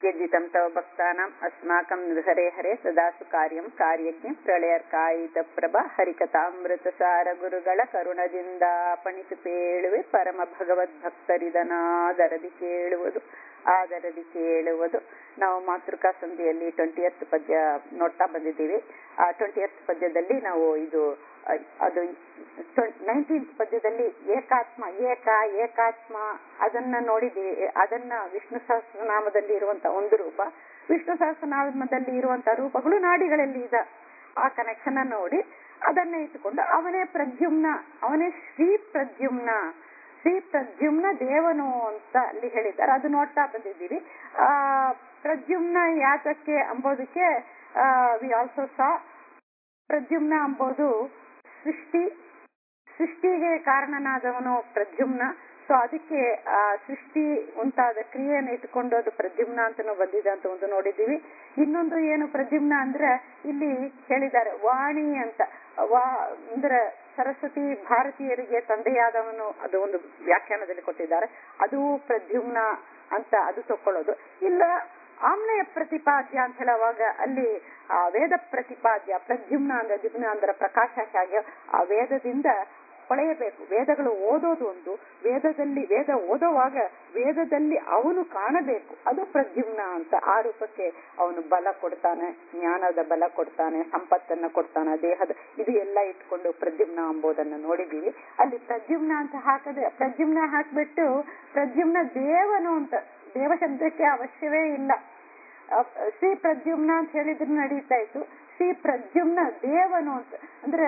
यद्वितं तव भक्तानाम् अस्माकं हरे हरे ಸದಾಸು ಕಾರ್ಯಂ ಕಾರ್ಯಜ್ಞ ಪ್ರಳಯರ್ಕಾಯಿತ ಪ್ರಭ ಹರಿಕಥಾಮೃತಸಾರ ಗುರುಗಳ ಕರುಣದಿಂದ ಪಣಿತು ಪೇಳುವೆ ಪರಮ ಭಗವದ್ಭಕ್ತರಿದನಾದರದಿ ಕೇಳುವುದು ಆದರದಿ ಕೇಳುವುದು ನಾವು ಮಾತೃಕಾ ಸಂಧಿಯಲ್ಲಿ ಟ್ವೆಂಟಿ ಎತ್ ಪದ್ಯ ನೋಡ್ತಾ ಬಂದಿದ್ದೀವಿ ಆ ಟ್ವೆಂಟಿ ಎತ್ ಪದ್ಯದಲ್ಲಿ ನಾವು ಇದು ಅದು ನೈನ್ಟೀನ್ತ್ ಪದ್ಯದಲ್ಲಿ ಏಕಾತ್ಮ ಏಕ ಏಕಾತ್ಮ ಅದನ್ನ ನೋಡಿದ್ದೀವಿ ಅದನ್ನ ವಿಷ್ಣು ಸಹಸ್ರನಾಮದಲ್ಲಿ ಇರುವಂತ ಒಂದು ರೂಪ ವಿಷ್ಣು ಸಹಸ್ರನಾಮದಲ್ಲಿ ಇರುವಂತ ರೂಪಗಳು ನಾಡಿಗಳಲ್ಲಿ ಇದೆ ಆ ಕನೆಕ್ಷನ್ ನೋಡಿ ಅದನ್ನ ಇಟ್ಟುಕೊಂಡು ಅವನೇ ಪ್ರದ್ಯುಮ್ನ ಅವನೇ ಶ್ರೀ ಪ್ರದ್ಯುಮ್ನ ಶ್ರೀ ಪ್ರದ್ಯುಮ್ನ ದೇವನು ಅಂತ ಅಲ್ಲಿ ಹೇಳಿದ್ದಾರೆ ಅದು ನೋಡ್ತಾ ಬಂದಿದ್ದೀವಿ ಆ ಪ್ರದ್ಯುಮ್ನ ಯಾತಕ್ಕೆ ಅಂಬೋದಕ್ಕೆ ವಿ ಆಲ್ಸೋ ಸಾ ಪ್ರದ್ಯುಮ್ನ ಅಂಬೋದು ಸೃಷ್ಟಿ ಸೃಷ್ಟಿಗೆ ಕಾರಣನಾದವನು ಪ್ರದ್ಯುಮ್ನ ಸೊ ಅದಕ್ಕೆ ಆ ಸೃಷ್ಟಿ ಉಂಟಾದ ಕ್ರಿಯೆಯನ್ನು ಇಟ್ಕೊಂಡು ಅದು ಪ್ರದ್ಯುಮ್ನ ಅಂತನೂ ಬಂದಿದೆ ಅಂತ ಒಂದು ನೋಡಿದ್ದೀವಿ ಇನ್ನೊಂದು ಏನು ಪ್ರದ್ಯುಮ್ನ ಅಂದ್ರೆ ಇಲ್ಲಿ ಹೇಳಿದ್ದಾರೆ ವಾಣಿ ಅಂತ ವಾ ಅಂದ್ರೆ ಸರಸ್ವತಿ ಭಾರತೀಯರಿಗೆ ತಂದೆಯಾದವನು ಅದು ಒಂದು ವ್ಯಾಖ್ಯಾನದಲ್ಲಿ ಕೊಟ್ಟಿದ್ದಾರೆ ಅದು ಪ್ರದ್ಯುಮ್ನ ಅಂತ ಅದು ತಕೊಳ್ಳೋದು ಇಲ್ಲ ಆಮ್ನೆಯ ಪ್ರತಿಪಾದ್ಯ ಅಂತ ಹೇಳುವಾಗ ಅಲ್ಲಿ ಆ ವೇದ ಪ್ರತಿಪಾದ್ಯ ಪ್ರದ್ಯುಮ್ನ ಅಂದ್ರೆ ದ್ಯುಮ್ನ ಅಂದ್ರೆ ಪ್ರಕಾಶ ಹೇಗೆ ಆ ವೇದದಿಂದ ಹೊಳೆಯಬೇಕು ವೇದಗಳು ಓದೋದು ಒಂದು ವೇದದಲ್ಲಿ ವೇದ ಓದೋವಾಗ ವೇದದಲ್ಲಿ ಅವನು ಕಾಣಬೇಕು ಅದು ಪ್ರದ್ಯುಮ್ನ ಅಂತ ಆ ರೂಪಕ್ಕೆ ಅವನು ಬಲ ಕೊಡ್ತಾನೆ ಜ್ಞಾನದ ಬಲ ಕೊಡ್ತಾನೆ ಸಂಪತ್ತನ್ನ ಕೊಡ್ತಾನೆ ದೇಹದ ಇದು ಎಲ್ಲ ಇಟ್ಕೊಂಡು ಪ್ರದ್ಯುಮ್ನ ಎಂಬುದನ್ನು ನೋಡಿದೀವಿ ಅಲ್ಲಿ ಪ್ರದ್ಯುಮ್ನ ಅಂತ ಹಾಕದೆ ಪ್ರದ್ಯುಮ್ನ ಹಾಕ್ಬಿಟ್ಟು ಪ್ರದ್ಯುಮ್ನ ದೇವನು ಅಂತ ದೇವ ಶಬ್ದಕ್ಕೆ ಅವಶ್ಯವೇ ಇಲ್ಲ ಶ್ರೀ ಪ್ರದ್ಯುಮ್ನ ಅಂತ ಹೇಳಿದ್ರೆ ನಡೀತಾ ಇತ್ತು ಶ್ರೀ ಪ್ರದ್ಯುಮ್ನ ದೇವನು ಅಂತ ಅಂದ್ರೆ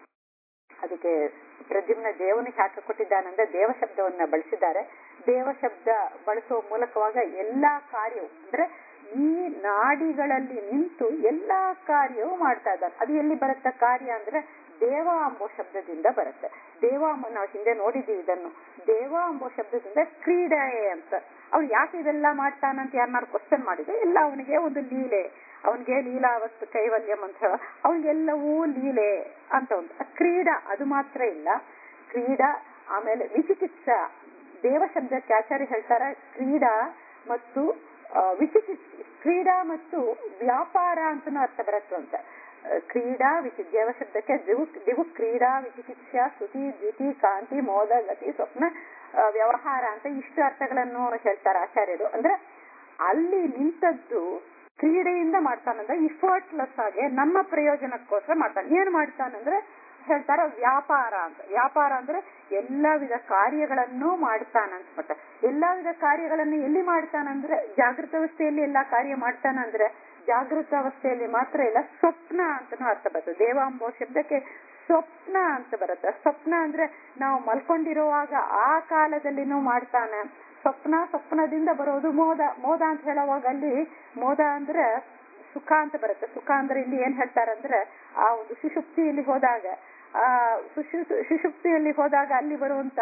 ಅದಕ್ಕೆ ಪ್ರದ್ಯುಮ್ನ ದೇವನಿಗೆ ಹಾಕಿ ಕೊಟ್ಟಿದ್ದಾನಂದ್ರೆ ದೇವ ಶಬ್ದವನ್ನ ಬಳಸಿದ್ದಾರೆ ದೇವ ಶಬ್ದ ಬಳಸುವ ಮೂಲಕವಾಗ ಎಲ್ಲಾ ಕಾರ್ಯವು ಅಂದ್ರೆ ಈ ನಾಡಿಗಳಲ್ಲಿ ನಿಂತು ಎಲ್ಲಾ ಕಾರ್ಯವೂ ಮಾಡ್ತಾ ಇದ್ದಾನೆ ಅದು ಎಲ್ಲಿ ಬರುತ್ತೆ ಕಾರ್ಯ ಅಂದ್ರೆ ದೇವ ಅಂಬೋ ಶಬ್ದದಿಂದ ಬರುತ್ತೆ ದೇವ ನಾವು ಹಿಂದೆ ನೋಡಿದ್ದೀವಿ ಇದನ್ನು ದೇವ ಅಂಬೋ ಶಬ್ದದಿಂದ ಕ್ರೀಡೆ ಅಂತ ಅವ್ನು ಯಾಕೆ ಇದೆಲ್ಲ ಮಾಡ್ತಾನಂತ ಯಾರನ್ನಾರು ಕ್ವಶನ್ ಮಾಡಿದ್ರೆ ಎಲ್ಲ ಅವನಿಗೆ ಒಂದು ಲೀಲೆ ಅವನಿಗೆ ಲೀಲಾವಸ್ತು ಕೈವಲ್ಯಂ ಅಂತ ಹೇಳ ಅವನಿಗೆಲ್ಲವೂ ಲೀಲೆ ಅಂತ ಒಂದು ಕ್ರೀಡಾ ಅದು ಮಾತ್ರ ಇಲ್ಲ ಕ್ರೀಡಾ ಆಮೇಲೆ ವಿಚಿಕಿತ್ಸ ದೇವ ಶಬ್ದಕ್ಕೆ ಆಚಾರ್ಯ ಹೇಳ್ತಾರ ಕ್ರೀಡಾ ಮತ್ತು ವಿಚಿಕಿತ್ಸ ಕ್ರೀಡಾ ಮತ್ತು ವ್ಯಾಪಾರ ಅಂತನೂ ಅರ್ಥ ಬರುತ್ತಂತೆ ಕ್ರೀಡಾ ವಿಚಿ ದೇವ ಶಬ್ದಕ್ಕೆ ದಿವು ದಿವು ಕ್ರೀಡಾ ವಿಚಿಕಿತ್ಸ ಸ್ತುತಿ ದ್ಯುತಿ ಕಾಂತಿ ಮೋದ ಗತಿ ಸ್ವಪ್ನ ವ್ಯವಹಾರ ಅಂತ ಇಷ್ಟು ಅರ್ಥಗಳನ್ನು ಹೇಳ್ತಾರೆ ಆಚಾರ್ಯರು ಅಂದ್ರೆ ಅಲ್ಲಿ ನಿಂತದ್ದು ಕ್ರೀಡೆಯಿಂದ ಮಾಡ್ತಾನಂದ್ರೆ ಇಫರ್ಟ್ಲೆಸ್ ಆಗಿ ನಮ್ಮ ಪ್ರಯೋಜನಕ್ಕೋಸ್ಕರ ಮಾಡ್ತಾನೆ ಏನ್ ಮಾಡ್ತಾನಂದ್ರೆ ಹೇಳ್ತಾರ ವ್ಯಾಪಾರ ಅಂತ ವ್ಯಾಪಾರ ಅಂದ್ರೆ ಎಲ್ಲಾ ವಿಧ ಕಾರ್ಯಗಳನ್ನು ಮಾಡ್ತಾನಂತ ಮಟ್ಟ ಎಲ್ಲಾ ವಿಧ ಕಾರ್ಯಗಳನ್ನು ಎಲ್ಲಿ ಮಾಡ್ತಾನಂದ್ರೆ ಜಾಗೃತ ಅವಸ್ಥೆಯಲ್ಲಿ ಎಲ್ಲಾ ಕಾರ್ಯ ಮಾಡ್ತಾನಂದ್ರೆ ಜಾಗೃತ ಅವಸ್ಥೆಯಲ್ಲಿ ಮಾತ್ರ ಇಲ್ಲ ಸ್ವಪ್ನ ಅಂತನೂ ಅರ್ಥ ಬರ್ತದೆ ದೇವಾಂಬೋ ಶಬ್ದಕ್ಕೆ ಸ್ವಪ್ನ ಅಂತ ಬರುತ್ತೆ ಸ್ವಪ್ನ ಅಂದ್ರೆ ನಾವು ಮಲ್ಕೊಂಡಿರುವಾಗ ಆ ಕಾಲದಲ್ಲಿನೂ ಮಾಡ್ತಾನೆ ಸ್ವಪ್ನ ಸ್ವಪ್ನದಿಂದ ಬರೋದು ಮೋದ ಮೋದ ಅಂತ ಹೇಳುವಾಗ ಅಲ್ಲಿ ಮೋದ ಅಂದ್ರೆ ಸುಖ ಅಂತ ಬರುತ್ತೆ ಸುಖ ಅಂದ್ರೆ ಇಲ್ಲಿ ಏನ್ ಹೇಳ್ತಾರಂದ್ರೆ ಆ ಒಂದು ಸುಷುಪ್ತಿಯಲ್ಲಿ ಹೋದಾಗ ಆ ಸುಶು ಸುಷುಪ್ತಿಯಲ್ಲಿ ಹೋದಾಗ ಅಲ್ಲಿ ಬರುವಂತ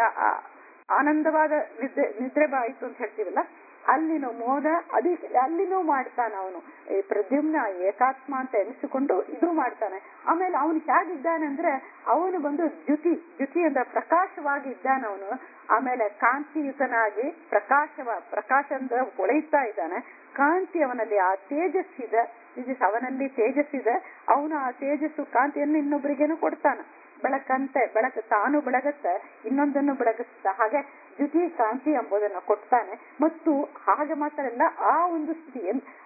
ಆನಂದವಾದ ನಿದ್ರೆ ನಿದ್ರೆ ಬಾಯಿತು ಅಂತ ಹೇಳ್ತೀವಲ್ಲ ಅಲ್ಲಿನೂ ಮೋದ ಅದಕ್ಕೆ ಅಲ್ಲಿನೂ ಮಾಡ್ತಾನ ಅವನು ಈ ಪ್ರದ್ಯುಮ್ನ ಏಕಾತ್ಮ ಅಂತ ಎನಿಸಿಕೊಂಡು ಇದು ಮಾಡ್ತಾನೆ ಆಮೇಲೆ ಅವನು ಹೇಗಿದ್ದಾನೆ ಅಂದ್ರೆ ಅವನು ಬಂದು ದ್ಯುತಿ ದ್ಯುತಿ ಅಂದ್ರೆ ಪ್ರಕಾಶವಾಗಿ ಇದ್ದಾನೆ ಅವನು ಆಮೇಲೆ ಕಾಂತಿಯುತನಾಗಿ ಪ್ರಕಾಶವ ಪ್ರಕಾಶ ಅಂದ್ರೆ ಹೊಳೆಯುತ್ತಾ ಇದ್ದಾನೆ ಕಾಂತಿ ಅವನಲ್ಲಿ ಆ ತೇಜಸ್ಸಿದೆ ತೇಜಸ್ ಅವನಲ್ಲಿ ತೇಜಸ್ಸಿದೆ ಅವನು ಆ ತೇಜಸ್ಸು ಕಾಂತಿಯನ್ನು ಇನ್ನೊಬ್ಬರಿಗೇನು ಕೊಡ್ತಾನೆ ಬೆಳಕಂತೆ ಬೆಳಕು ತಾನು ಬೆಳಗತ್ತೆ ಇನ್ನೊಂದನ್ನು ಬೆಳಗಿಸ್ತ ಹಾಗೆ ದ್ಯುತಿ ಕಾಂತಿ ಎಂಬುದನ್ನು ಕೊಡ್ತಾನೆ ಮತ್ತು ಹಾಗೆ ಮಾತ್ರ ಅಲ್ಲ ಆ ಒಂದು ಸ್ಥಿತಿ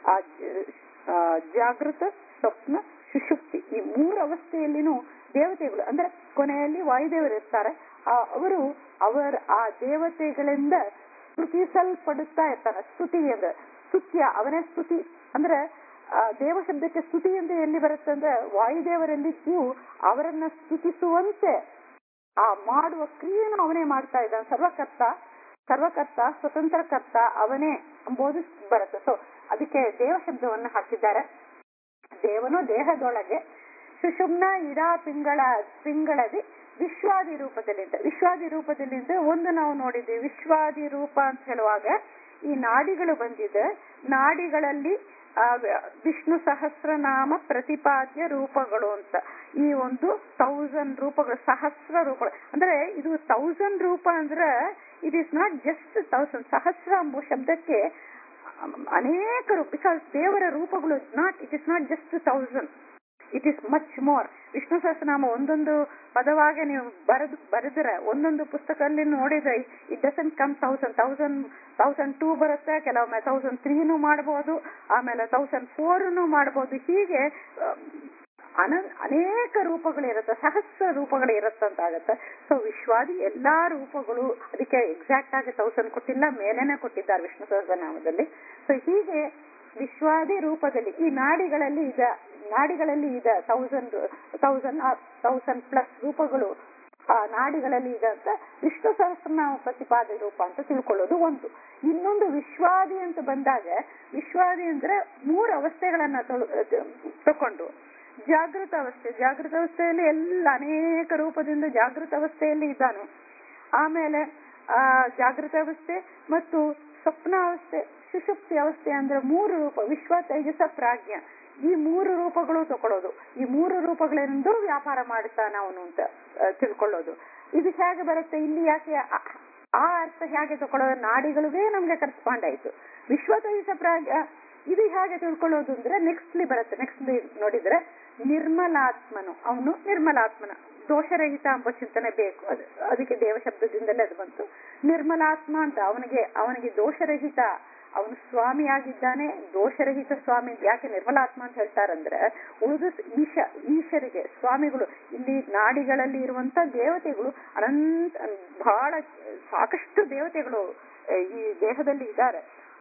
ಆ ಜಾಗೃತ ಸ್ವಪ್ನ ಸುಷುಪ್ತಿ ಈ ಮೂರು ಅವಸ್ಥೆಯಲ್ಲಿನೂ ದೇವತೆಗಳು ಅಂದ್ರೆ ಕೊನೆಯಲ್ಲಿ ವಾಯುದೇವರು ಇರ್ತಾರೆ ಅವರು ಅವರ ಆ ದೇವತೆಗಳಿಂದ ಸ್ತುತಿಸಲ್ಪಡುತ್ತಾ ಇರ್ತಾನೆ ಸ್ತುತಿ ಅಂದ್ರೆ ಸ್ತುತ್ಯ ಅವನೇ ಸ್ತುತಿ ಅಂದ್ರೆ ದೇವ ಶಬ್ದಕ್ಕೆ ಸ್ತುತಿ ಎಂದು ಎಲ್ಲಿ ಬರುತ್ತೆ ಅಂದ್ರೆ ವಾಯುದೇವರಲ್ಲಿದ್ದು ಅವರನ್ನ ಸ್ತುತಿಸುವಂತೆ ಆ ಮಾಡುವ ಕ್ರಿಯೆಯನ್ನು ಅವನೇ ಮಾಡ್ತಾ ಇದ್ದಾನೆ ಸರ್ವಕರ್ತ ಸರ್ವಕರ್ತ ಸ್ವತಂತ್ರಕರ್ತ ಅವನೇ ಎಂಬುದು ಬರುತ್ತೆ ಸೊ ಅದಕ್ಕೆ ದೇವ ಶಬ್ದವನ್ನು ಹಾಕಿದ್ದಾರೆ ದೇವನು ದೇಹದೊಳಗೆ ಸುಷುಮ್ನ ಇಡಾ ಪಿಂಗಳ ಪಿಂಗಳದಿ ವಿಶ್ವಾದಿ ರೂಪದಲ್ಲಿದ್ದ ವಿಶ್ವಾದಿ ರೂಪದಲ್ಲಿದ್ದ ಒಂದು ನಾವು ನೋಡಿದ್ವಿ ವಿಶ್ವಾದಿ ರೂಪ ಅಂತ ಹೇಳುವಾಗ ಈ ನಾಡಿಗಳು ಬಂದಿದೆ ನಾಡಿಗಳಲ್ಲಿ ವಿಷ್ಣು ಸಹಸ್ರನಾಮ ಪ್ರತಿಪಾದ್ಯ ರೂಪಗಳು ಅಂತ ಈ ಒಂದು ತೌಸಂಡ್ ರೂಪಗಳು ಸಹಸ್ರ ರೂಪಗಳು ಅಂದ್ರೆ ಇದು ತೌಸಂಡ್ ರೂಪ ಅಂದ್ರೆ it is not just thousand ಸಹಸ್ರ ಎಂಬ ಶಬ್ದಕ್ಕೆ ಅನೇಕ ಬಿಕಾಸ್ ದೇವರ ರೂಪಗಳು not it is not just thousand it is much more Vishnu Sahasranama ಒಂದೊಂದು ಪದವಾಗಿ ನೀವು ಬರೆದು ಬರೆದ್ರೆ ಒಂದೊಂದು ಪುಸ್ತಕದಲ್ಲಿ ನೋಡಿದ್ರೆ it doesn't come thousand thousand thousand two ಬರುತ್ತೆ ಕೆಲವೊಮ್ಮೆ ತೌಸಂಡ್ ತ್ರೀನು ಮಾಡಬಹುದು ಆಮೇಲೆ ತೌಸಂಡ್ ಫೋರ್ನು ಮಾಡಬಹುದು ಹೀಗೆ ಆ, ಅನ ಅನೇಕ ರೂಪಗಳು ಇರುತ್ತೆ ಸಹಸ್ರ ರೂಪಗಳು ಇರುತ್ತಂತಾಗತ್ತೆ ಸೊ ವಿಶ್ವಾದಿ ಎಲ್ಲಾ ರೂಪಗಳು ಅದಕ್ಕೆ ಎಕ್ಸಾಕ್ಟ್ ಆಗಿ ತೌಸಂಡ್ ಕೊಟ್ಟಿಲ್ಲ ಮೇಲೇನೆ ಕೊಟ್ಟಿದ್ದಾರೆ ವಿಷ್ಣು ಸಹಸ್ರನಾಮದಲ್ಲಿ ಸೊ ಹೀಗೆ ವಿಶ್ವಾದಿ ರೂಪದಲ್ಲಿ ಈ ನಾಡಿಗಳಲ್ಲಿ ಇದೆ ನಾಡಿಗಳಲ್ಲಿ ಇದೆ ತೌಸಂಡ್ ತೌಸಂಡ್ ತೌಸಂಡ್ ಪ್ಲಸ್ ರೂಪಗಳು ಆ ನಾಡಿಗಳಲ್ಲಿ ಇದೆ ಅಂತ ವಿಷ್ಣು ಸಹಸ್ರನಾಮ ಪ್ರತಿಪಾದ ರೂಪ ಅಂತ ತಿಳ್ಕೊಳ್ಳೋದು ಒಂದು ಇನ್ನೊಂದು ವಿಶ್ವಾದಿ ಅಂತ ಬಂದಾಗ ವಿಶ್ವಾದಿ ಅಂದ್ರೆ ಮೂರು ಅವಸ್ಥೆಗಳನ್ನ ತೊಳು- ತಕೊಂಡು ಜಾಗೃತ ಅವಸ್ಥೆ ಜಾಗೃತ ಅವಸ್ಥೆಯಲ್ಲಿ ಎಲ್ಲ ಅನೇಕ ರೂಪದಿಂದ ಜಾಗೃತ ಅವಸ್ಥೆಯಲ್ಲಿ ಇದ್ದಾನೆ ಆಮೇಲೆ ಆ ಜಾಗೃತ ಅವಸ್ಥೆ ಮತ್ತು ಸ್ವಪ್ನಾವಸ್ಥೆ ಸುಷುಪ್ತಿ ಅವಸ್ಥೆ ಅಂದ್ರೆ ಮೂರು ರೂಪ ವಿಶ್ವ ತೇಜಸ ಪ್ರಾಜ್ಞ ಈ ಮೂರು ರೂಪಗಳು ತಕೊಳ್ಳೋದು ಈ ಮೂರು ರೂಪಗಳೆಂದು ವ್ಯಾಪಾರ ಮಾಡ್ತಾನ ಅವನು ಅಂತ ಆ, ತಿಳ್ಕೊಳ್ಳೋದು ಇದು ಹೇಗೆ ಬರುತ್ತೆ ಇಲ್ಲಿ ಯಾಕೆ ಆ- ಆ ಅರ್ಥ ಹೇಗೆ ತಕೊಳ್ಳೋದು ನಾಡಿಗಳಿಗೆ ನಮ್ಗೆ ಕರೆಸ್ಪಾಂಡ್ ಆಯ್ತು ವಿಶ್ವ ತೇಜಸ ಪ್ರಾಜ್ಞ ಇದು ಹೇಗೆ ತಿಳ್ಕೊಳ್ಳೋದು ಅಂದ್ರೆ ನೆಕ್ಸ್ಟ್ಲಿ ಬರುತ್ತೆ ನೆಕ್ಸ್ಟ್ ನೋಡಿದ್ರೆ ನಿರ್ಮಲಾತ್ಮನು ಅವನು ನಿರ್ಮಲಾತ್ಮನ ದೋಷರಹಿತ ಎಂಬ ಚಿಂತನೆ ಬೇಕು ಅದು ಅದಕ್ಕೆ ದೇವ ಶಬ್ದದಿಂದಲೇ ಅದು ಬಂತು ನಿರ್ಮಲಾತ್ಮ ಅಂತ ಅವನಿಗೆ ಅವನಿಗೆ ದೋಷರಹಿತ ಅವನು ಸ್ವಾಮಿಯಾಗಿದ್ದಾನೆ ದೋಷರಹಿತ ಸ್ವಾಮಿ ಅಂತ ಯಾಕೆ ನಿರ್ಮಲಾತ್ಮ ಅಂತ ಹೇಳ್ತಾರಂದ್ರೆ ಉಳಿದು ಈಶ ಈಶರಿಗೆ ಸ್ವಾಮಿಗಳು ಇಲ್ಲಿ ನಾಡಿಗಳಲ್ಲಿ ಇರುವಂತ ದೇವತೆಗಳು ಅನಂತ ಬಹಳ ಸಾಕಷ್ಟು ದೇವತೆಗಳು ಆ, ಈ ದೇಹದಲ್ಲಿ ಇದ್ದಾರೆ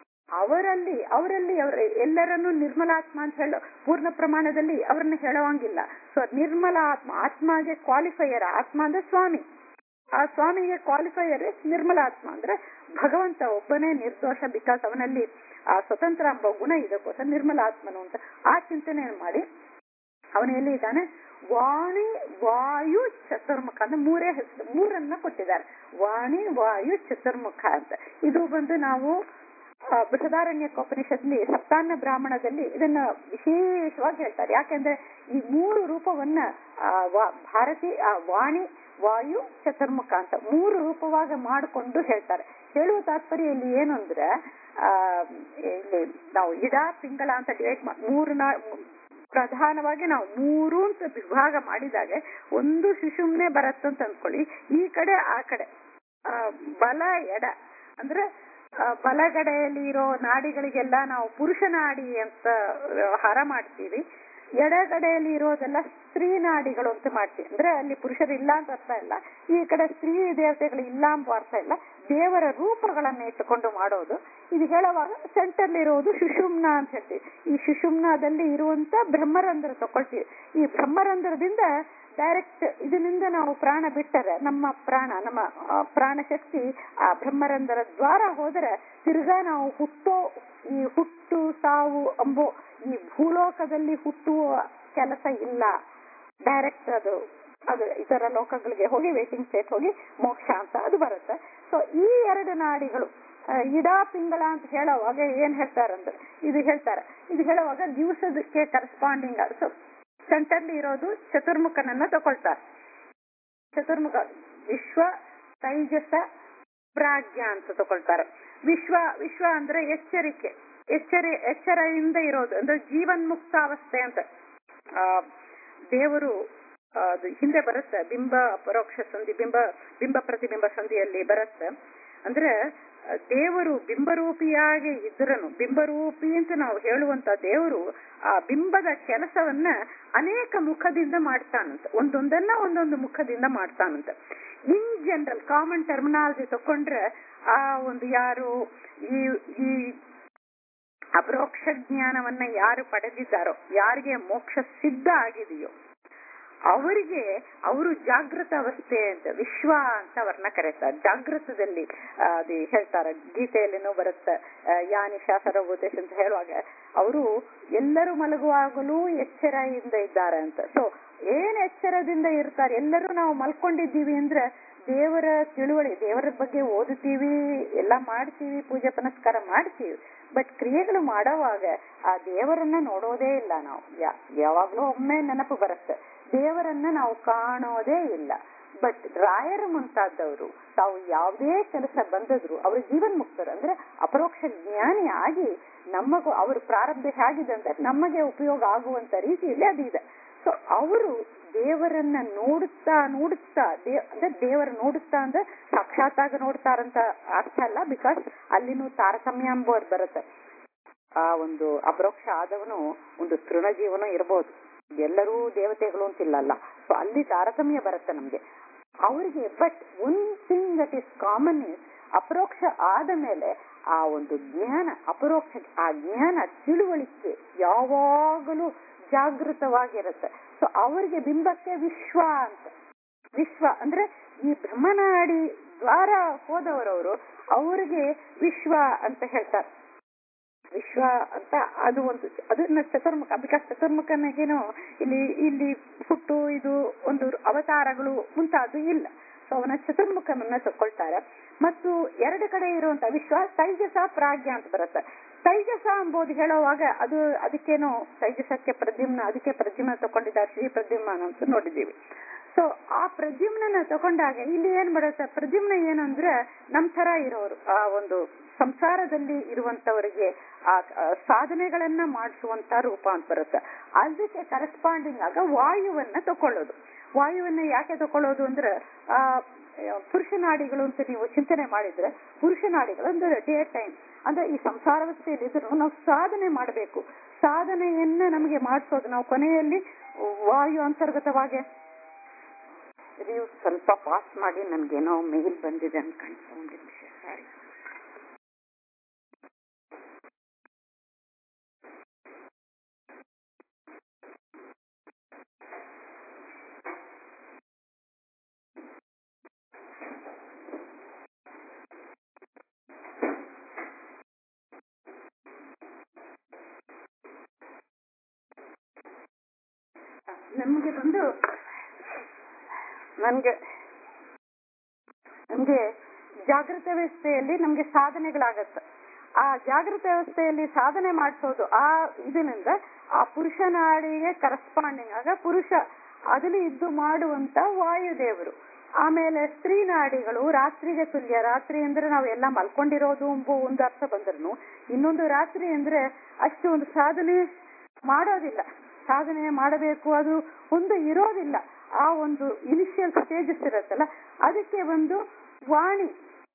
ಅವರಲ್ಲಿ ಅವರಲ್ಲಿ ಅವರ ಎಲ್ಲರನ್ನು ನಿರ್ಮಲಾತ್ಮ ಅಂತ ಹೇಳೋ ಪೂರ್ಣ ಪ್ರಮಾಣದಲ್ಲಿ ಅವ್ರನ್ನ ಹೇಳುವಂಗಿಲ್ಲ ಸೊ ನಿರ್ಮಲ ಆತ್ಮ ಆತ್ಮಗೆ ಕ್ವಾಲಿಫೈಯರ್ ಆತ್ಮ ಅಂದ್ರೆ ಸ್ವಾಮಿ ಆ ಸ್ವಾಮಿಗೆ ಕ್ವಾಲಿಫೈಯರ್ ನಿರ್ಮಲಾತ್ಮ ಅಂದ್ರೆ ಭಗವಂತ ಒಬ್ಬನೇ ನಿರ್ದೋಷ ಬಿಕಾಸ್ ಅವನಲ್ಲಿ ಆ ಸ್ವತಂತ್ರ ಎಂಬ ಗುಣ ಇದಕ್ಕೋಸ್ಕರ ನಿರ್ಮಲಾತ್ಮನು ಅಂತ ಆ ಚಿಂತನೆ ಮಾಡಿ ಅವನು ಎಲ್ಲಿ ಇದ್ದಾನೆ ವಾಣಿ ವಾಯು ಚತುರ್ಮುಖ ಅಂದ್ರೆ ಮೂರೇ ಹೆಸರು ಮೂರನ್ನ ಕೊಟ್ಟಿದ್ದಾರೆ ವಾಣಿ ವಾಯು ಚತುರ್ಮುಖ ಅಂತ ಇದು ಬಂದು ನಾವು ಆ, ಬೃಹದಾರಣ್ಯಕೋಪನಿಷತ್ಲಿ ಸಪ್ತಾನ್ನ ಬ್ರಾಹ್ಮಣದಲ್ಲಿ ಇದನ್ನ ವಿಶೇಷವಾಗಿ ಹೇಳ್ತಾರೆ ಯಾಕೆಂದ್ರೆ ಈ ಮೂರು ರೂಪವನ್ನ ಆ, ವಾ- ಭಾರತಿ ಆ ವಾಣಿ ವಾಯು ಚತುರ್ಮುಖ ಅಂತ ಮೂರು ರೂಪವಾಗಿ ಮಾಡಿಕೊಂಡು ಹೇಳ್ತಾರೆ ಹೇಳುವ ತಾತ್ಪರ್ಯ ಇಲ್ಲಿ ಏನು ಅಂದ್ರೆ ಆ ಇಲ್ಲಿ ನಾವು ಇಡ ಪಿಂಗಳ ಅಂತ ಡಿವೈಡ್ ಮೂರು ನಾ ಪ್ರಧಾನವಾಗಿ ನಾವು ಮೂರು ಅಂತ ವಿಭಾಗ ಮಾಡಿದಾಗ ಒಂದು ಶಿಶುಮ್ನೆ ಬರತ್ತಂತ ಅಂದ್ಕೊಳ್ಳಿ ಈ ಕಡೆ ಆ ಕಡೆ ಆ, ಬಲ ಎಡ ಅಂದ್ರೆ ಆ, ಬಲಗಡೆಯಲ್ಲಿ ಇರೋ ನಾಡಿಗಳಿಗೆಲ್ಲ ನಾವು ಪುರುಷ ನಾಡಿ ಅಂತ ವ್ಯವಹಾರ ಮಾಡ್ತೀವಿ ಎಡಗಡೆಯಲ್ಲಿ ಇರೋದೆಲ್ಲ ಸ್ತ್ರೀ ನಾಡಿಗಳು ಅಂತ ಮಾಡ್ತೀವಿ ಅಂದ್ರೆ ಅಲ್ಲಿ ಪುರುಷರು ಇಲ್ಲ ಅಂತ ಅರ್ಥ ಇಲ್ಲ ಈ ಕಡೆ ಸ್ತ್ರೀ ದೇವತೆಗಳು ಇಲ್ಲ ಅಂತ ಅರ್ಥ ಇಲ್ಲ ದೇವರ ರೂಪಗಳನ್ನ ಇಟ್ಟುಕೊಂಡು ಮಾಡೋದು ಇದು ಹೇಳುವಾಗ ಸೆಂಟರ್ ಇರೋದು ಸುಷುಮ್ನ ಅಂತ ಹೇಳ್ತೀವಿ ಈ ಸುಷುಮ್ನದಲ್ಲಿ ಇರುವಂತ ಬ್ರಹ್ಮರಂಧ್ರ ತಕೊಳ್ತೀವಿ ಈ ಬ್ರಹ್ಮರಂಧ್ರದಿಂದ ಡೈರೆಕ್ಟ್ ಇದರಿಂದ ನಾವು ಪ್ರಾಣ ಬಿಟ್ಟರೆ ನಮ್ಮ ಪ್ರಾಣ ನಮ್ಮ ಆ, ಪ್ರಾಣ ಶಕ್ತಿ ಆ ಬ್ರಹ್ಮರಂಧ್ರ ದ್ವಾರ ಹೋದರೆ ತಿರ್ಗಾ ನಾವು ಹುಟ್ಟೋ ಈ ಹುಟ್ಟು ಸಾವು ಅಂಬೋ ಈ ಭೂಲೋಕದಲ್ಲಿ ಹುಟ್ಟುವ ಕೆಲಸ ಇಲ್ಲ ಡೈರೆಕ್ಟ್ ಅದು ಅದು ಇತರ ಲೋಕಗಳಿಗೆ ಹೋಗಿ ವೇಟಿಂಗ್ ಸ್ಟೇಟ್ ಹೋಗಿ ಮೋಕ್ಷ ಅಂತ ಅದು ಬರುತ್ತೆ ಸೊ ಈ ಎರಡು ನಾಡಿಗಳು ಆ, ಇಡಾ ಪಿಂಗಳ ಅಂತ ಹೇಳುವಾಗ ಏನ್ ಹೇಳ್ತಾರಂದ್ರೆ ಇದು ಹೇಳ್ತಾರೆ ಇದು ಹೇಳುವಾಗ ದಿವಸದಕ್ಕೆ ಕರೆಸ್ಪಾಂಡಿಂಗ್ ಸೊ ಸೆಂಟರ್ಲಿ ಇರೋದು ಚತುರ್ಮುಖನನ್ನ ತಗೊಳ್ತಾರೆ ಚತುರ್ಮುಖ ವಿಶ್ವ ತೈಜಸ ಪ್ರಾಜ್ಞ ಅಂತ ತಗೊಳ್ತಾರೆ ವಿಶ್ವ ವಿಶ್ವ ಅಂದ್ರೆ ಎಚ್ಚರಿಕೆ ಎಚ್ಚರಿ ಎಚ್ಚರದಿಂದ ಇರೋದು ಅಂದ್ರೆ ಜೀವನ್ಮುಕ್ತ ಅವಸ್ಥೆ ಅಂತ ಆ, ದೇವರು ಆ, ಅದು ಹಿಂದೆ ಬರುತ್ತೆ ಬಿಂಬ ಪರೋಕ್ಷ ಸಂಧಿ ಬಿಂಬ ಬಿಂಬ ಪ್ರತಿಬಿಂಬ ಸಂಧಿಯಲ್ಲಿ ಬರುತ್ತೆ ಅಂದ್ರೆ ಆ, ದೇವರು ಬಿಂಬರೂಪಿಯಾಗಿ ಇದ್ರನು ಬಿಂಬರೂಪಿ ಅಂತ ನಾವು ಹೇಳುವಂತ ದೇವರು ಆ ಬಿಂಬದ ಕೆಲಸವನ್ನ ಅನೇಕ ಮುಖದಿಂದ ಮಾಡ್ತಾನಂತ ಒಂದೊಂದನ್ನ ಒಂದೊಂದು ಮುಖದಿಂದ ಮಾಡ್ತಾನಂತ ಇನ್ ಜನರಲ್ ಕಾಮನ್ ಟರ್ಮಿನಾಲಜಿ ತಕೊಂಡ್ರೆ ಆ ಒಂದು ಯಾರು ಈ ಈ ಅಪರೋಕ್ಷ ಜ್ಞಾನವನ್ನ ಯಾರು ಪಡೆದಿದ್ದಾರೋ ಯಾರಿಗೆ ಮೋಕ್ಷ ಸಿದ್ಧ ಆಗಿದೆಯೋ ಅವರಿಗೆ ಅವರು ಜಾಗೃತ ಅವಸ್ಥೆ ಅಂತ ವಿಶ್ವ ಅಂತ ಅವ್ರನ್ನ ಕರೀತಾರೆ ಜಾಗೃತದಲ್ಲಿ ಆ, ಅದು ಹೇಳ್ತಾರೆ ಗೀತೆಯಲ್ಲಿನೂ ಬರುತ್ತೆ ಆ, ಯಾನಿ ಶಾಸರಭೂತೇಶ್ ಅಂತ ಹೇಳುವಾಗ ಅವರು ಎಲ್ಲರೂ ಮಲಗುವಾಗಲೂ ಎಚ್ಚರದಿಂದ ಇದ್ದಾರೆ ಅಂತ ಸೊ ಏನ್ ಎಚ್ಚರದಿಂದ ಇರ್ತಾರೆ ಎಲ್ಲರೂ ನಾವು ಮಲ್ಕೊಂಡಿದ್ದೀವಿ ಅಂದ್ರೆ ದೇವರ ತಿಳುವಳಿ ದೇವರ ಬಗ್ಗೆ ಓದುತ್ತೀವಿ ಎಲ್ಲ ಮಾಡ್ತೀವಿ ಪೂಜೆ ಪುನಸ್ಕಾರ ಮಾಡ್ತೀವಿ ಬಟ್ ಕ್ರಿಯೆಗಳು ಮಾಡೋವಾಗ ಆ ದೇವರನ್ನ ನೋಡೋದೇ ಇಲ್ಲ ನಾವು ಯಾ- ಯಾವಾಗ್ಲೂ ಒಮ್ಮೆ ನೆನಪು ಬರುತ್ತೆ ದೇವರನ್ನ ನಾವು ಕಾಣೋದೇ ಇಲ್ಲ ಬಟ್ ರಾಯರ ಮುಂತಾದವರು ತಾವು ಯಾವುದೇ ಕೆಲಸ ಬಂದದ್ರು ಅವರು ಜೀವನ್ ಮುಕ್ತರು ಅಂದ್ರೆ ಅಪರೋಕ್ಷ ಜ್ಞಾನಿ ಆಗಿ ನಮಗೂ ಅವ್ರ ಪ್ರಾರಂಭ ಹೇಗಿದೆ ಅಂದ್ರೆ ನಮಗೆ ಉಪಯೋಗ ಆಗುವಂತ ರೀತಿಯಲ್ಲಿ ಅದು ಇದೆ ಸೊ ಅವರು ದೇವರನ್ನ ನೋಡುತ್ತಾ ನೋಡುತ್ತಾ ದೇ ಅಂದ್ರೆ ದೇವರ ನೋಡುತ್ತಾ ಅಂದ್ರೆ ಸಾಕ್ಷಾತ್ತಾಗ ನೋಡ್ತಾರಂತ ಅರ್ಥ ಅಲ್ಲ ಬಿಕಾಸ್ ಅಲ್ಲಿನೂ ತಾರತಮ್ಯ ಎಂಬುದು ಬರುತ್ತೆ ಆ ಒಂದು ಅಪರೋಕ್ಷ ಆದವನು ಒಂದು ತೃಣಜೀವನ ಇರಬಹುದು ಎಲ್ಲರೂ ದೇವತೆಗಳು ಅಂತಿಲ್ಲ ಅಲ್ಲ ಸೊ ಅಲ್ಲಿ ತಾರತಮ್ಯ ಬರುತ್ತೆ ನಮ್ಗೆ ಅವರಿಗೆ but one thing that is common is ಅಪರೋಕ್ಷ ಆದ ಮೇಲೆ ಆ ಒಂದು ಜ್ಞಾನ ಅಪರೋಕ್ಷ ಆ ಜ್ಞಾನ ತಿಳುವಳಿಕೆ ಯಾವಾಗಲೂ ಜಾಗೃತವಾಗಿರುತ್ತೆ ಸೊ ಅವರಿಗೆ ಬಿಂಬಕ್ಕೆ ವಿಶ್ವ ಅಂತ ವಿಶ್ವ ಅಂದ್ರೆ ಈ ಬ್ರಹ್ಮನಾಡಿ ದ್ವಾರ ಹೋದವರವರು ಅವರಿಗೆ ವಿಶ್ವ ಅಂತ ಹೇಳ್ತಾರೆ ವಿಶ್ವ ಅಂತ ಅದು ಒಂದು ಅದನ್ನ ಚತುರ್ಮುಖ ಬಿಕಾಸ್ ಚತುರ್ಮುಖನಿಗೇನು ಇಲ್ಲಿ ಇಲ್ಲಿ ಹುಟ್ಟು ಇದು ಒಂದು ಅವತಾರಗಳು ಮುಂತಾದು ಇಲ್ಲ ಸೊ ಅವನ ಚತುರ್ಮುಖನನ್ನ ತಕೊಳ್ತಾರೆ ಮತ್ತು ಎರಡು ಕಡೆ ಇರುವಂತ ವಿಶ್ವ ತೈಜಸ ಪ್ರಾಜ್ಞ ಅಂತ ಬರುತ್ತೆ ತೈಜಸ ಎಂಬುದು ಹೇಳುವಾಗ ಅದು ಅದಕ್ಕೇನು ತೈಜಸಕ್ಕೆ ಪ್ರದ್ಯುಮ್ನ ಅದಕ್ಕೆ ಪ್ರದ್ಯುಮ್ನ ತಕೊಂಡಿದ್ದಾರೆ ಶ್ರೀ ಪ್ರದ್ಯುಮ್ನ ಅಂತ ನೋಡಿದ್ದೀವಿ ಸೊ ಆ ಪ್ರದ್ಯುಮ್ನ ತಗೊಂಡಾಗ ಇಲ್ಲಿ ಏನ್ ಬರುತ್ತೆ ಪ್ರದ್ಯುಮ್ನ ಏನು ಅಂದ್ರೆ ನಮ್ ತರ ಇರೋರು ಆ ಒಂದು ಸಂಸಾರದಲ್ಲಿ ಇರುವಂತವರಿಗೆ ಆ ಆ ಸಾಧನೆಗಳನ್ನ ಮಾಡಿಸುವಂತ ರೂಪ ಅಂತ ಬರುತ್ತೆ ಅದಕ್ಕೆ ಕರೆಸ್ಪಾಂಡಿಂಗ್ ಆಗ ವಾಯುವನ್ನ ತಕೊಳ್ಳೋದು ವಾಯುವನ್ನ ಯಾಕೆ ತಕೊಳ್ಳೋದು ಅಂದ್ರೆ ಆ ಪುರುಷ ನಾಡಿಗಳು ಅಂತ ನೀವು ಚಿಂತನೆ ಮಾಡಿದ್ರೆ ಪುರುಷ ನಾಡಿಗಳು ಅಂದ್ರೆ ಡೇ ಟೈಮ್ ಅಂದ್ರೆ ಈ ಸಂಸಾರವಸ್ಥೆಯಲ್ಲಿ ಇದ್ರು ನಾವು ಸಾಧನೆ ಮಾಡಬೇಕು ಸಾಧನೆಯನ್ನ ನಮಗೆ ಮಾಡಿಸೋದು ನಾವು ಕೊನೆಯಲ್ಲಿ ವಾಯು ಅಂತರ್ಗತವಾಗಿ ನೀವು ಸ್ವಲ್ಪ ಪಾಸ್ ಮಾಡಿ ನನ್ಗೇನೋ ಮೇಲ್ ಬಂದಿದೆ ಅನ್ಕೊಂತ ಒಂದು ನಿಮಿಷ ಸಾರಿ ನಮ್ಗೆ ಬಂದು ನನ್ಗೆ ನಮ್ಗೆ ಜಾಗೃತ ವ್ಯವಸ್ಥೆಯಲ್ಲಿ ನಮ್ಗೆ ಸಾಧನೆಗಳಾಗತ್ತೆ ಆ ಜಾಗೃತ ವ್ಯವಸ್ಥೆಯಲ್ಲಿ ಸಾಧನೆ ಮಾಡಿಸೋದು ಆ ಇದರಿಂದ ಆ ಪುರುಷ ನಾಡಿಗೆ ಕರೆಸ್ಪಾಂಡಿಂಗ್ ಆಗ ಪುರುಷ ಅದನ್ನು ಇದ್ದು ಮಾಡುವಂತ ವಾಯುದೇವರು ಆಮೇಲೆ ಸ್ತ್ರೀ ನಾಡಿಗಳು ರಾತ್ರಿಗೆ ತುಲ್ಯ ರಾತ್ರಿ ಅಂದ್ರೆ ನಾವೆಲ್ಲ ಮಲ್ಕೊಂಡಿರೋದು ಎಂಬ ಒಂದು ಅರ್ಥ ಬಂದ್ರು ಇನ್ನೊಂದು ರಾತ್ರಿ ಅಂದ್ರೆ ಅಷ್ಟು ಒಂದು ಸಾಧನೆ ಮಾಡೋದಿಲ್ಲ ಸಾಧನೆ ಮಾಡಬೇಕು ಅದು ಒಂದು ಇರೋದಿಲ್ಲ ಆ ಒಂದು ಇನಿಷಿಯಲ್ ಸ್ಟೇಜಸ್ ಇರುತ್ತಲ್ಲ ಅದಕ್ಕೆ ಒಂದು ವಾಣಿ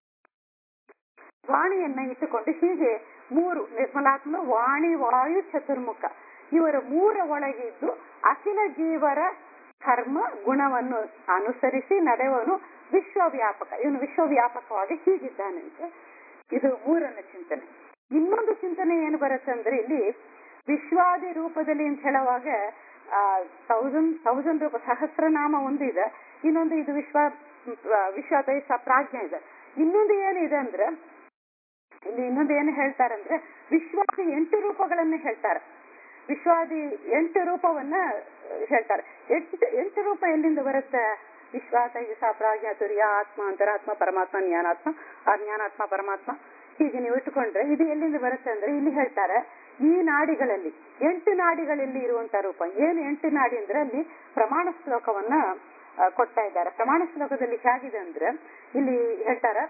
ವಾಣಿಯನ್ನ ಇಟ್ಟುಕೊಂಡು ಹೀಗೆ ಮೂರು ನಿರ್ಮಲಾತ್ಮ ವಾಣಿ ವಾಯು ಚತುರ್ಮುಖ ಇವರ ಮೂರ ಒಳಗಿದ್ದು ಅಖಿಲ ಜೀವರ ಕರ್ಮ ಗುಣವನ್ನು ಅನುಸರಿಸಿ ನಡೆವನು ವಿಶ್ವವ್ಯಾಪಕ ಇವನು ವಿಶ್ವವ್ಯಾಪಕವಾಗಿ ಹೀಗಿದ್ದಾನಂತೆ ಇದು ಮೂರನೇ ಚಿಂತನೆ ಇನ್ನೊಂದು ಚಿಂತನೆ ಏನು ಬರುತ್ತೆ ಅಂದ್ರೆ ಇಲ್ಲಿ ವಿಶ್ವಾದಿ ರೂಪದಲ್ಲಿ ಅಂತ ಹೇಳುವಾಗ ಆ ತೌಸಂಡ್ ತೌಸಂಡ್ ರೂಪ ಸಹಸ್ರನಾಮ ಒಂದು ಇದೆ ಇನ್ನೊಂದು ಇದು ವಿಶ್ವ ವಿಶ್ವದೈಸ ಪ್ರಾಜ್ಞೆ ಇದೆ ಇನ್ನೊಂದು ಏನಿದೆ ಅಂದ್ರೆ ಇಲ್ಲಿ ಇನ್ನೊಂದು ಏನು ಹೇಳ್ತಾರೆ ಅಂದ್ರೆ ವಿಶ್ವಾದಿ ಎಂಟು ರೂಪಗಳನ್ನ ಹೇಳ್ತಾರೆ ವಿಶ್ವಾದಿ ಎಂಟು ರೂಪವನ್ನ ಹೇಳ್ತಾರೆ ಎಂಟು ಎಂಟು ರೂಪ ಎಲ್ಲಿಂದ ಬರುತ್ತೆ ವಿಶ್ವ ತೈಜಸ ಪ್ರಾಜ್ಞ ತುರ್ಯ ಆತ್ಮ ಅಂತರಾತ್ಮ ಪರಮಾತ್ಮ ಜ್ಞಾನಾತ್ಮ ಆ ಜ್ಞಾನಾತ್ಮ ಪರಮಾತ್ಮ ಹೀಗೆ ನೀವು ಇಟ್ಟುಕೊಂಡ್ರೆ ಇದು ಎಲ್ಲಿಂದ ಬರುತ್ತೆ ಅಂದ್ರೆ ಇಲ್ಲಿ ಹೇಳ್ತಾರೆ ಈ ನಾಡಿಗಳಲ್ಲಿ ಎಂಟು ನಾಡಿಗಳಲ್ಲಿ ಇರುವಂತ ರೂಪ ಏನು ಎಂಟು ನಾಡಿ ಅಂದ್ರೆ ಅಲ್ಲಿ ಪ್ರಮಾಣ ಶ್ಲೋಕವನ್ನ ಕೊಡ್ತಾ ಇದ್ದಾರೆ ಪ್ರಮಾಣ ಶ್ಲೋಕದಲ್ಲಿ ಹೇಗಿದೆ ಅಂದ್ರೆ ಇಲ್ಲಿ ಹೇಳ್ತಾರೆ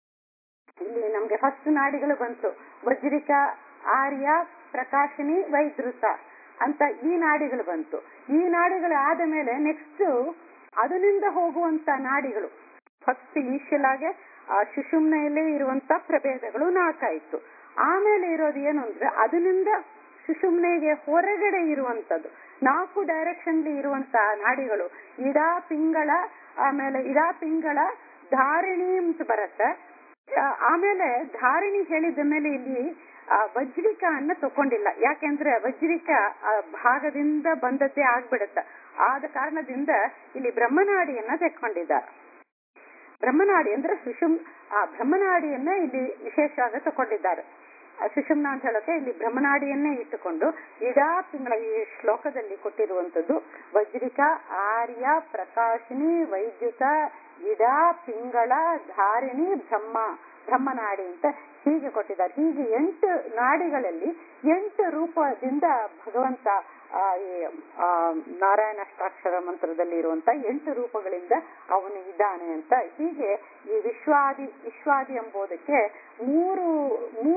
ಇಲ್ಲಿ ನಮ್ಗೆ ಫಸ್ಟ್ ನಾಡಿಗಳು ಬಂತು ವಜ್ರಿಕ ಆರ್ಯ ಪ್ರಕಾಶಿನಿ ವೈದ್ರುತ ಅಂತ ಈ ನಾಡಿಗಳು ಬಂತು ಈ ನಾಡಿಗಳು ಆದ ಮೇಲೆ ನೆಕ್ಸ್ಟ್ ಅದರಿಂದ ಹೋಗುವಂತ ನಾಡಿಗಳು ಫಸ್ಟ್ ಇನಿಷಿಯಲ್ ಆಗಿ ಆ ಸುಷುಮ್ನೆಯಲ್ಲಿ ಇರುವಂತ ಪ್ರಭೇದಗಳು ನಾಲ್ಕಾಯ್ತು ಆಮೇಲೆ ಇರೋದು ಏನು ಅಂದ್ರೆ ಅದರಿಂದ ಸುಷುಮ್ನೆಗೆ ಹೊರಗಡೆ ಇರುವಂತದ್ದು ನಾಲ್ಕು ಡೈರೆಕ್ಷನ್ ಇರುವಂತ ನಾಡಿಗಳು ಇಡಾ ಪಿಂಗಳ ಆಮೇಲೆ ಇಡಾ ಪಿಂಗಳ ಧಾರಿಣಿ ಅಂತ ಬರುತ್ತೆ ಆಮೇಲೆ ಧಾರಿಣಿ ಹೇಳಿದ ಮೇಲೆ ಇಲ್ಲಿ ಆ ವಜ್ರಿಕ ಅನ್ನ ತಕೊಂಡಿಲ್ಲ ಯಾಕೆಂದ್ರೆ ವಜ್ರಿಕ ಆ ಭಾಗದಿಂದ ಬಂದದ್ದೇ ಆಗ್ಬಿಡುತ್ತೆ ಆದ ಕಾರಣದಿಂದ ಇಲ್ಲಿ ಬ್ರಹ್ಮನಾಡಿಯನ್ನ ತೆಕ್ಕೊಂಡಿದ್ದಾರೆ ಬ್ರಹ್ಮನಾಡಿ ಅಂದ್ರೆ ಸುಷುಮ್ ಆ ಬ್ರಹ್ಮನಾಡಿಯನ್ನ ಇಲ್ಲಿ ವಿಶೇಷವಾಗಿ ತಕೊಂಡಿದ್ದಾರೆ ಸುಷುಮ್ನ ಅಂತ ಹೇಳೋಕೆ ಇಲ್ಲಿ ಬ್ರಹ್ಮನಾಡಿಯನ್ನೇ ಇಟ್ಟುಕೊಂಡು ಇಡಾ ತಿಂಗಳ ಈ ಶ್ಲೋಕದಲ್ಲಿ ಕೊಟ್ಟಿರುವಂತದ್ದು ವಜ್ರಿಕ ಆರ್ಯ ಪ್ರಕಾಶಿನಿ ವೈದ್ಯುತ ಇಡಾ ಪಿಂಗಳ ಧಾರಿಣಿ ಬ್ರಹ್ಮ ಬ್ರಹ್ಮನಾಡಿ ಅಂತ ಹೀಗೆ ಕೊಟ್ಟಿದ್ದಾರೆ ಹೀಗೆ ಎಂಟು ನಾಡಿಗಳಲ್ಲಿ ಎಂಟು ರೂಪದಿಂದ ಭಗವಂತ ಆ ಈ ಆ ನಾರಾಯಣಾಷ್ಟಾಕ್ಷರ ಮಂತ್ರದಲ್ಲಿ ಇರುವಂತ ಎಂಟು ರೂಪಗಳಿಂದ ಅವನು ಇದ್ದಾನೆ ಅಂತ ಹೀಗೆ ಈ ವಿಶ್ವಾದಿ ವಿಶ್ವಾದಿ ಎಂಬುದಕ್ಕೆ ಮೂರು ಮೂರು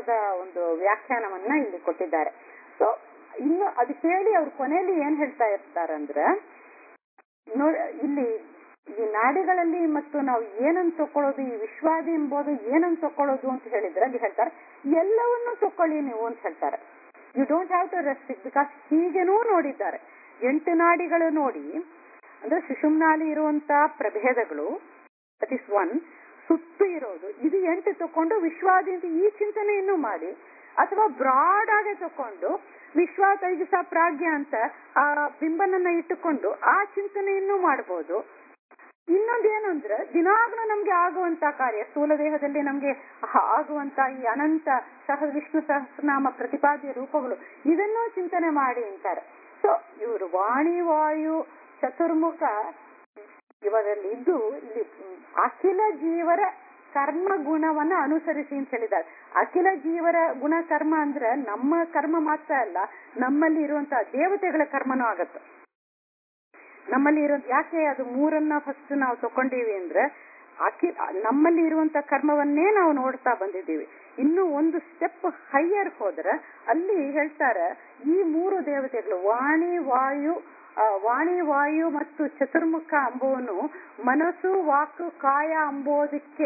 ಮಂತ್ರದ ಒಂದು ವ್ಯಾಖ್ಯಾನವನ್ನ ಇಲ್ಲಿ ಕೊಟ್ಟಿದ್ದಾರೆ ಸೊ ಇನ್ನು ಅದು ಹೇಳಿ ಅವ್ರು ಕೊನೆಯಲ್ಲಿ ಏನ್ ಹೇಳ್ತಾ ಇರ್ತಾರಂದ್ರೆ ನೋಡ್ ಇಲ್ಲಿ ಈ ನಾಡಿಗಳಲ್ಲಿ ಮತ್ತು ನಾವು ಏನನ್ನು ತಕೊಳ್ಳೋದು ಈ ವಿಶ್ವಾದಿ ಎಂಬುದು ಏನನ್ನು ತಕೊಳ್ಳೋದು ಅಂತ ಹೇಳಿದ್ರೆ ಅಲ್ಲಿ ಹೇಳ್ತಾರೆ ಎಲ್ಲವನ್ನೂ ತಕೊಳ್ಳಿ ನೀವು ಅಂತ ಹೇಳ್ತಾರೆ you don't have to restrict because ಹೀಗೇನೂ ನೋಡಿದ್ದಾರೆ ಎಂಟು ನಾಡಿಗಳು ನೋಡಿ ಅಂದ್ರೆ ಸುಷುಮ್ನಾಲಿ ಇರುವಂತ ಪ್ರಭೇದಗಳು ದಟ್ ಇಸ್ ಒನ್ ಸುತ್ತು ಇರೋದು ಇದು ಎಂಟು ತಕೊಂಡು ವಿಶ್ವಾದಿಂದ ಈ ಚಿಂತನೆಯನ್ನು ಮಾಡಿ ಅಥವಾ ಬ್ರಾಡ್ ಆಗಿ ತಕೊಂಡು ವಿಶ್ವ ತೈಜಸ ಪ್ರಾಜ್ಞ ಅಂತ ಆ ಬಿಂಬನನ್ನ ಇಟ್ಟುಕೊಂಡು ಆ ಚಿಂತನೆಯನ್ನು ಮಾಡಬಹುದು ಇನ್ನೊಂದೇನು ಅಂದ್ರೆ ದಿನಾಗ್ಲೂ ನಮ್ಗೆ ಆಗುವಂತ ಕಾರ್ಯ ಸ್ಥೂಲ ದೇಹದಲ್ಲಿ ನಮ್ಗೆ ಆಗುವಂತ ಈ ಅನಂತ ಸಹ ವಿಷ್ಣು ಸಹಸ್ರನಾಮ ಪ್ರತಿಪಾದ್ಯ ರೂಪಗಳು ಇದನ್ನೂ ಚಿಂತನೆ ಮಾಡಿ ಅಂತಾರೆ ಸೊ ಇವರು ವಾಣಿ ವಾಯು ಚತುರ್ಮುಖ ಇವರಲ್ಲಿ ಇದ್ದು ಇಲ್ಲಿ ಅಖಿಲ ಜೀವರ ಕರ್ಮ ಗುಣವನ್ನ ಅನುಸರಿಸಿ ಅಂತ ಹೇಳಿದ್ದಾರೆ ಅಖಿಲ ಜೀವರ ಗುಣ ಕರ್ಮ ಅಂದ್ರೆ ನಮ್ಮ ಕರ್ಮ ಮಾತ್ರ ಅಲ್ಲ ನಮ್ಮಲ್ಲಿ ಇರುವಂತಹ ದೇವತೆಗಳ ಕರ್ಮನೂ ಆಗತ್ತೆ ನಮ್ಮಲ್ಲಿ ಇರೋ ಯಾಕೆ ಅದು ಮೂರನ್ನ ಫಸ್ಟ್ ನಾವು ತಕೊಂಡೀವಿ ಅಂದ್ರೆ ಅಖಿ ನಮ್ಮಲ್ಲಿ ಇರುವಂತ ಕರ್ಮವನ್ನೇ ನಾವು ನೋಡ್ತಾ ಬಂದಿದ್ದೀವಿ ಇನ್ನು ಒಂದು ಸ್ಟೆಪ್ ಹೈಯರ್ ಹೋದ್ರೆ ಅಲ್ಲಿ ಹೇಳ್ತಾರೆ ಈ ಮೂರು ದೇವತೆಗಳು ವಾಣಿ ವಾಯು ವಾಣಿ ವಾಯು ಮತ್ತು ಚತುರ್ಮುಖ ಅಂಬುವನು ಮನಸ್ಸು ವಾಕು ಕಾಯ ಅಂಬೋದಕ್ಕೆ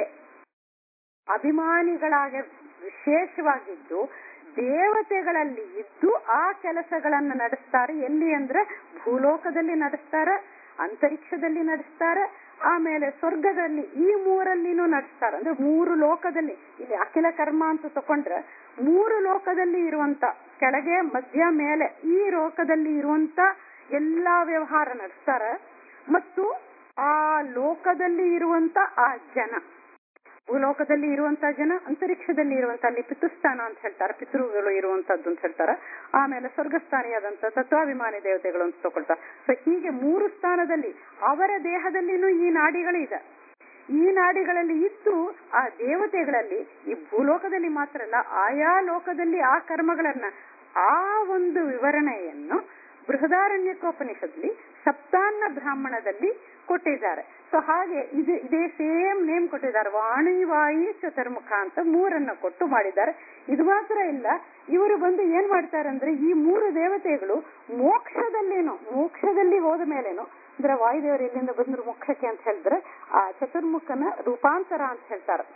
ಅಭಿಮಾನಿಗಳಾಗಿ ವಿಶೇಷವಾಗಿದ್ದು ದೇವತೆಗಳಲ್ಲಿ ಇದ್ದು ಆ ಕೆಲಸಗಳನ್ನ ನಡೆಸ್ತಾರೆ ಎಲ್ಲಿ ಅಂದ್ರೆ ಭೂಲೋಕದಲ್ಲಿ ನಡೆಸ್ತಾರೆ ಅಂತರಿಕ್ಷದಲ್ಲಿ ನಡೆಸ್ತಾರೆ ಆಮೇಲೆ ಸ್ವರ್ಗದಲ್ಲಿ ಈ ಮೂರಲ್ಲಿನೂ ನಡೆಸ್ತಾರೆ ಅಂದ್ರೆ ಮೂರು ಲೋಕದಲ್ಲಿ ಇಲ್ಲಿ ಅಖಿಲ ಕರ್ಮ ಅಂತ ತಕೊಂಡ್ರೆ ಮೂರು ಲೋಕದಲ್ಲಿ ಇರುವಂತ ಕೆಳಗೆ ಮಧ್ಯ ಮೇಲೆ ಈ ಲೋಕದಲ್ಲಿ ಇರುವಂತ ಎಲ್ಲಾ ವ್ಯವಹಾರ ನಡೆಸ್ತಾರ ಮತ್ತು ಆ ಲೋಕದಲ್ಲಿ ಇರುವಂತ ಆ ಜನ ಭೂಲೋಕದಲ್ಲಿ ಇರುವಂತ ಜನ ಅಂತರಿಕ್ಷದಲ್ಲಿ ಇರುವಂತ ಅಲ್ಲಿ ಪಿತೃಸ್ಥಾನ ಅಂತ ಹೇಳ್ತಾರೆ ಪಿತೃಗಳು ಇರುವಂತದ್ದು ಅಂತ ಹೇಳ್ತಾರೆ ಆಮೇಲೆ ಸ್ವರ್ಗಸ್ಥಾನಿಯಾದಂತ ತತ್ವಾಭಿಮಾನಿ ದೇವತೆಗಳು ಅಂತ ತಗೊಳ್ತಾರೆ ಸೊ ಹೀಗೆ ಮೂರು ಸ್ಥಾನದಲ್ಲಿ ಅವರ ದೇಹದಲ್ಲಿನೂ ಈ ನಾಡಿಗಳಿದೆ ಈ ನಾಡಿಗಳಲ್ಲಿ ಇದ್ದು ಆ ದೇವತೆಗಳಲ್ಲಿ ಈ ಭೂಲೋಕದಲ್ಲಿ ಮಾತ್ರ ಅಲ್ಲ ಆಯಾ ಲೋಕದಲ್ಲಿ ಆ ಕರ್ಮಗಳನ್ನ ಆ ಒಂದು ವಿವರಣೆಯನ್ನು ಬೃಹದಾರಣ್ಯಕೋಪನಿಷತ್ಲಿ ಸಪ್ತಾನ್ನ ಬ್ರಾಹ್ಮಣದಲ್ಲಿ ಕೊಟ್ಟಿದ್ದಾರೆ ಸೊ ಹಾಗೆ ಇದು ಇದೇ ಸೇಮ್ ನೇಮ್ ಕೊಟ್ಟಿದ್ದಾರೆ ವಾಣಿ ವಾಯಿ ಚತುರ್ಮುಖ ಅಂತ ಮೂರನ್ನ ಕೊಟ್ಟು ಮಾಡಿದ್ದಾರೆ ಇದು ಮಾತ್ರ ಇಲ್ಲ ಇವರು ಬಂದು ಏನ್ ಮಾಡ್ತಾರೆ ಅಂದ್ರೆ ಈ ಮೂರು ದೇವತೆಗಳು ಮೋಕ್ಷದಲ್ಲೇನೋ ಮೋಕ್ಷದಲ್ಲಿ ಹೋದ ಮೇಲೇನೋ ಅಂದ್ರೆ ವಾಯುದೇವರು ಎಲ್ಲಿಂದ ಬಂದ್ರು ಮೋಕ್ಷಕ್ಕೆ ಅಂತ ಹೇಳಿದ್ರೆ ಆ ಚತುರ್ಮುಖನ ರೂಪಾಂತರ ಅಂತ ಹೇಳ್ತಾರೆ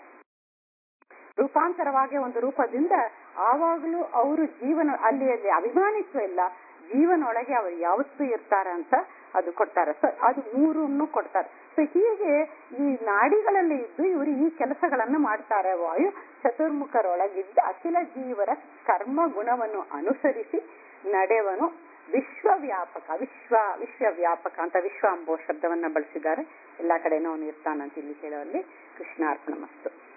ರೂಪಾಂತರವಾಗಿ ಒಂದು ರೂಪದಿಂದ ಆವಾಗಲೂ ಅವರು ಜೀವನ ಅಲ್ಲಿ ಅಲ್ಲಿ ಅಭಿಮಾನಿತ್ವ ಇಲ್ಲ ಜೀವನೊಳಗೆ ಅವರು ಯಾವತ್ತೂ ಇರ್ತಾರೆ ಅಂತ ಅದು ಕೊಡ್ತಾರೆ ಸೊ ಅದು ಮೂರನ್ನು ಕೊಡ್ತಾರೆ ಸೊ ಹೀಗೆ ಈ ನಾಡಿಗಳಲ್ಲಿ ಇದ್ದು ಇವರು ಈ ಕೆಲಸಗಳನ್ನ ಮಾಡ್ತಾರೆ ವಾಯು ಚತುರ್ಮುಖರೊಳಗಿದ್ದ ಅಖಿಲ ಜೀವರ ಕರ್ಮ ಗುಣವನ್ನು ಅನುಸರಿಸಿ ನಡೆವನು ವಿಶ್ವವ್ಯಾಪಕ ವಿಶ್ವ ವಿಶ್ವವ್ಯಾಪಕ ಅಂತ ವಿಶ್ವ ಅಂಬೋ ಶಬ್ದವನ್ನ ಬಳಸಿದ್ದಾರೆ ಎಲ್ಲಾ ಕಡೆನೂ ಅವನು ಇರ್ತಾನಂತ ಇಲ್ಲಿ ಹೇಳುವಲ್ಲಿ ಕೃಷ್ಣಾರ್ಪಣ ಮಸ್ತು